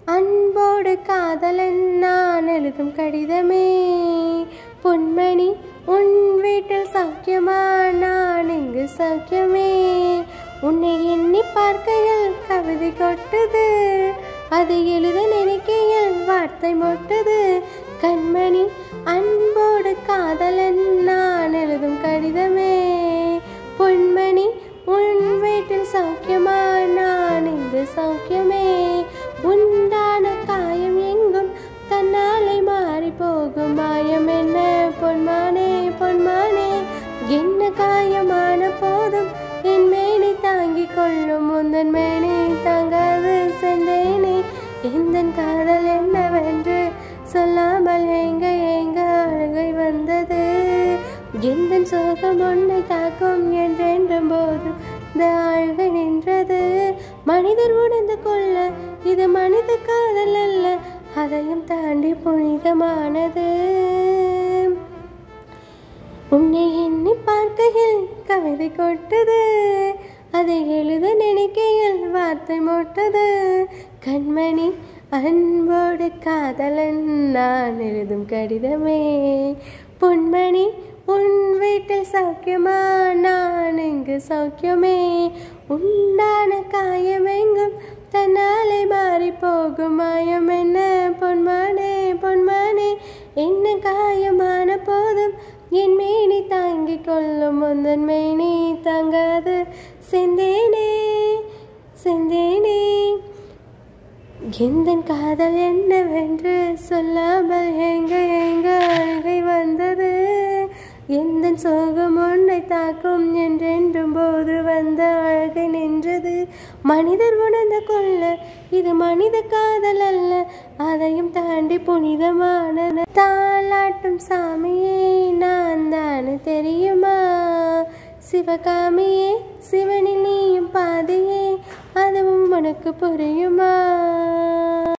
அன்போடு காதலன் நான் எழுதும் கடிதமே பொன்மணி உன் வீட்டில் சௌக்கியமா நான் இங்கு சௌக்கியமே உன்னை எண்ணி பார்க்கையில் கவிதை கொட்டுது அதை எழுத நினைக்கையில் வார்த்தை மொட்டுது கண்மணி அன்போடு காதலன் நான் எழுதும் கடிதமே பொன்மணி உன் வீட்டில் சௌக்கியமா நான் இங்கு சௌக்கியமே உண்டான காயம் எங்கும் தன்னாலே மாறி போகும் மாயம் என்ன பொன்மானே பொன்மானே என்ன காயமான போதும் என் மேனி தாங்கிக் கொள்ளும் முந்தன் மேனி தாங்காது சென்றேனே எந்த காதல் என்னவென்று சொல்லாமல் எங்க எங்க அழுகை வந்தது எந்த சோகம் உன்னை தாக்கும் என்றென்றும் போது இந்த அழுகை நின்றது மனிதர் உணர்ந்து கொள்ள இது மனித காதல் அல்ல அதையும் தாண்டி புனிதமானது உன்னை எண்ணி பார்க்கையில் கவிதை கொட்டது அதை எழுத நினைக்கையில் வார்த்தை மொட்டது கண்மணி அன்போடு காதலன் நான் எழுதும் கடிதமே பொன்மணி உன் வீட்டில் சௌக்கியமா நான் இங்கு சௌக்கியமே உண்டான காயம் எங்கும் தன்னாலே மாறி போகும் மாயம் என்ன பொன்மானே பொன்மானே என்ன காயமான போதும் என் மேனி தாங்கிக் கொள்ளும் முந்தன் மேனி தாங்காது செந்தேனே செந்தேனே எந்த காதல் என்னவென்று சொல்லாமல் எங்க எங்க அழுகை வந்தது எந்த சோகம் உன்னை தாக்கும் என்றென்றும் போது வந்த அழகை நின்றது மனிதர் உணர்ந்து கொள்ள இது மனித காதல் அல்ல அதையும் தாண்டி புனிதமான தாளாட்டும் சாமியே நான் தானே தெரியுமா சிவகாமியே சிவனில் நீயும் பாதையே அதுவும் உனக்கு புரியுமா